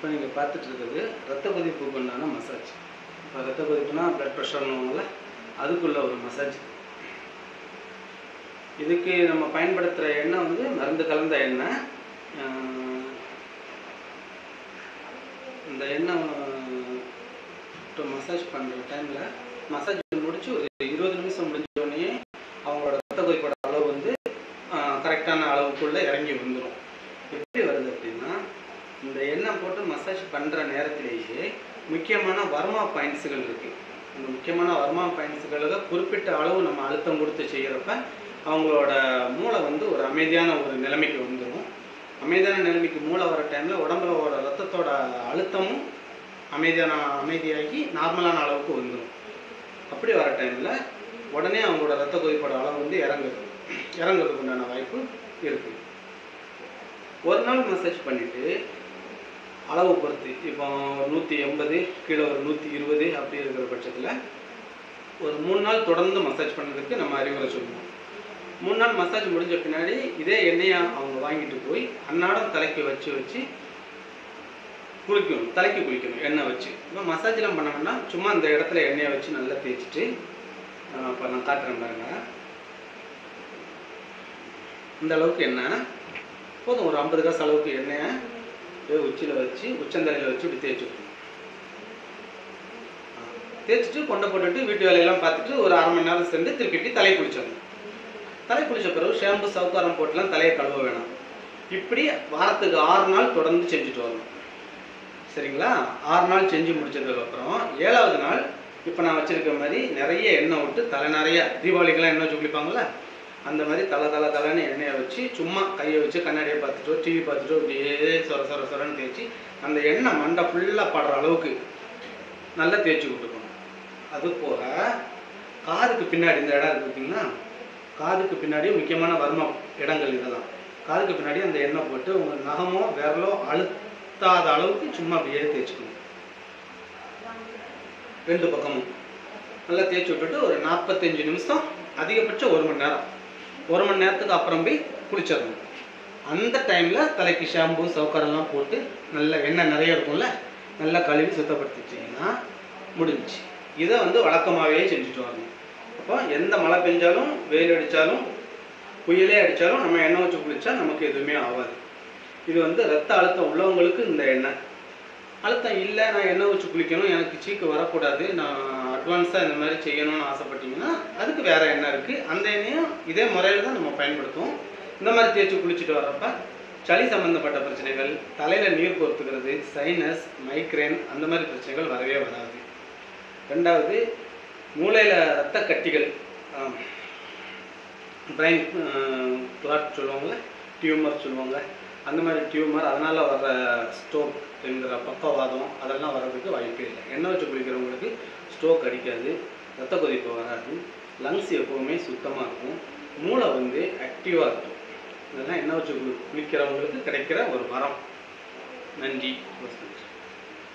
இப்போ நீங்கள் பார்த்துட்டு இருக்கிறது ரத்த கொதிப்புக்கு உண்டான மசாஜ் இப்போ ரத்த கொதிப்புனா ப்ளட் ப்ரெஷர்னுவாங்கள்ல அதுக்குள்ள ஒரு மசாஜ் இதுக்கு நம்ம பயன்படுத்துகிற எண்ணெய் வந்து மருந்து கலந்த எண்ணெய் ஆஹ் இந்த எண்ணெய் இப்போ மசாஜ் பண்ணுற டைமில் மசாஜ் முடிச்சு ஒரு இருபது நிமிஷம் முடிஞ்ச உடனே அவங்களோட ரத்த கொதிப்போட அளவு வந்து கரெக்டான அளவுக்குள்ளே இறங்கி வந்துடும் எப்படி வருது அப்படின்னா இந்த எண்ணெய் போட்டு மசாஜ் பண்ணுற நேரத்திலேயே முக்கியமான வர்மா பாயிண்ட்ஸுகள் இருக்குது அந்த முக்கியமான வர்மா பாயிண்ட்ஸுகளுக்கு குறிப்பிட்ட அளவு நம்ம அழுத்தம் கொடுத்து செய்கிறப்ப அவங்களோட மூளை வந்து ஒரு அமைதியான ஒரு நிலைமைக்கு வந்துடும் அமைதியான நிலைமைக்கு மூளை வர டைமில் உடம்புல ஓட ரத்தத்தோட அழுத்தமும் அமைதியான அமைதியாகி நார்மலான அளவுக்கு வந்துடும் அப்படி வர டைமில் உடனே அவங்களோட ரத்த கொதிப்போட அளவு வந்து இறங்குது இறங்குறதுக்கு உண்டான வாய்ப்பு இருக்குது ஒரு நாள் மசாஜ் பண்ணிவிட்டு அளவு பொறுத்து இப்போ ஒரு நூற்றி எண்பது கீழே ஒரு நூற்றி இருபது அப்படி இருக்கிற பட்சத்தில் ஒரு மூணு நாள் தொடர்ந்து மசாஜ் பண்ணுறதுக்கு நம்ம அறிவுரை சொல்லுவோம் மூணு நாள் மசாஜ் முடிஞ்ச பின்னாடி இதே எண்ணெயை அவங்க வாங்கிட்டு போய் அன்னாடம் தலைக்கு வச்சு வச்சு குளிக்கணும் தலைக்கு குளிக்கணும் எண்ணெய் வச்சு இப்போ மசாஜ்லாம் பண்ணோம்னா சும்மா அந்த இடத்துல எண்ணெயை வச்சு நல்லா தேய்ச்சிட்டு இப்போ நான் காட்டுறேன் பாருங்க இந்த அளவுக்கு எண்ணெய் போதும் ஒரு ஐம்பது காசு அளவுக்கு எண்ணெயை அப்படியே உச்சியில் வச்சு உச்சந்தலையில் வச்சு இப்படி தேய்ச்சி விடணும். ஆ, தேய்ச்சிட்டு கொண்டை போட்டுட்டு வீட்டு வேலையெல்லாம் பார்த்துட்டு ஒரு அரை மணி நேரம் சென்று திருப்பி இப்படி தலை குளிச்சிடணும் தலை குளிச்ச பிறகு ஷாம்பு சவுக்காரம் போட்டுலாம் தலையை கழுவ வேணாம் இப்படி வாரத்துக்கு ஆறு நாள் தொடர்ந்து செஞ்சுட்டு வரணும் சரிங்களா ஆறு நாள் செஞ்சு முடிச்சதுக்கப்புறம் ஏழாவது நாள் இப்போ நான் வச்சிருக்க மாதிரி நிறைய எண்ணெய் விட்டு தலை நிறைய தீபாவளிக்கெல்லாம் எண்ணெய் வச்சு குளிப்பாங்கல்ல அந்த மாதிரி தலை தலை தலைன்னு எண்ணெயை வச்சு சும்மா கையை வச்சு கண்ணாடியை பார்த்துட்டோ டிவி பார்த்துட்டோ அப்படியே சொர சொர சொரன்னு தேய்ச்சி அந்த எண்ணெய் மண்டை ஃபுல்லாக படுற அளவுக்கு நல்லா தேய்ச்சி விட்டுக்கணும் அது போக காதுக்கு பின்னாடி இந்த இடம் இருக்கு பார்த்தீங்களா காதுக்கு பின்னாடி முக்கியமான வர்ம இடங்கள் இதெல்லாம் காதுக்கு பின்னாடி அந்த எண்ணெய் போட்டு உங்கள் நகமோ விரலோ அழுத்தாத அளவுக்கு சும்மா அப்படியே தேய்ச்சிக்கணும் ரெண்டு பக்கமும் நல்லா தேய்ச்சி விட்டுட்டு ஒரு நாற்பத்தஞ்சு நிமிஷம் அதிகபட்சம் ஒரு மணி நேரம் ஒரு மணி நேரத்துக்கு அப்புறம் போய் குளிச்சிடணும் அந்த டைமில் தலைக்கு ஷாம்பு சவுக்கரெல்லாம் போட்டு நல்ல எண்ணெய் நிறைய இருக்கும்ல நல்லா கழுவி சுத்தப்படுத்திச்சிங்கன்னா முடிஞ்சுச்சு இதை வந்து வழக்கமாகவே செஞ்சுட்டு வரணும் அப்போ எந்த மழை பெஞ்சாலும் வெயில் அடித்தாலும் புயலே அடித்தாலும் நம்ம எண்ணெய் வச்சு குளிச்சா நமக்கு எதுவுமே ஆகாது இது வந்து ரத்த அழுத்தம் உள்ளவங்களுக்கு இந்த எண்ணெய் அழுத்தம் இல்லை நான் எண்ணெய் வச்சு குளிக்கணும் எனக்கு சீக்கு வரக்கூடாது நான் அட்வான்ஸாக இந்த மாதிரி செய்யணும்னு ஆசைப்பட்டீங்கன்னா அதுக்கு வேறு எண்ணெய் இருக்குது அந்த எண்ணெயும் இதே முறையில் தான் நம்ம பயன்படுத்துவோம் இந்த மாதிரி தேய்ச்சி குளிச்சுட்டு வர்றப்ப சளி சம்மந்தப்பட்ட பிரச்சனைகள் தலையில் நீர் கோர்த்துக்கிறது சைனஸ் மைக்ரேன் அந்த மாதிரி பிரச்சனைகள் வரவே வராது ரெண்டாவது மூளையில் ரத்த கட்டிகள் பிரைன் கிளாட் சொல்லுவாங்கள்ல டியூமர் சொல்லுவாங்க அந்த மாதிரி டியூமர் அதனால் வர்ற ஸ்ட்ரோக் என்கிற பக்கவாதம் அதெல்லாம் வர்றதுக்கு வாய்ப்பே இல்லை எண்ணெய் வச்சு குளிக்கிறவங்களுக்கு ஸ்ட்ரோக் அடிக்காது ரத்த கொதிப்பு வராது லங்ஸ் எப்போவுமே சுத்தமாக இருக்கும் மூளை வந்து ஆக்டிவாக இருக்கும் இதெல்லாம் எண்ணெய் வச்சு குளி- குளிக்கிறவங்களுக்கு கிடைக்கிற ஒரு மரம் நன்றி வசந்த்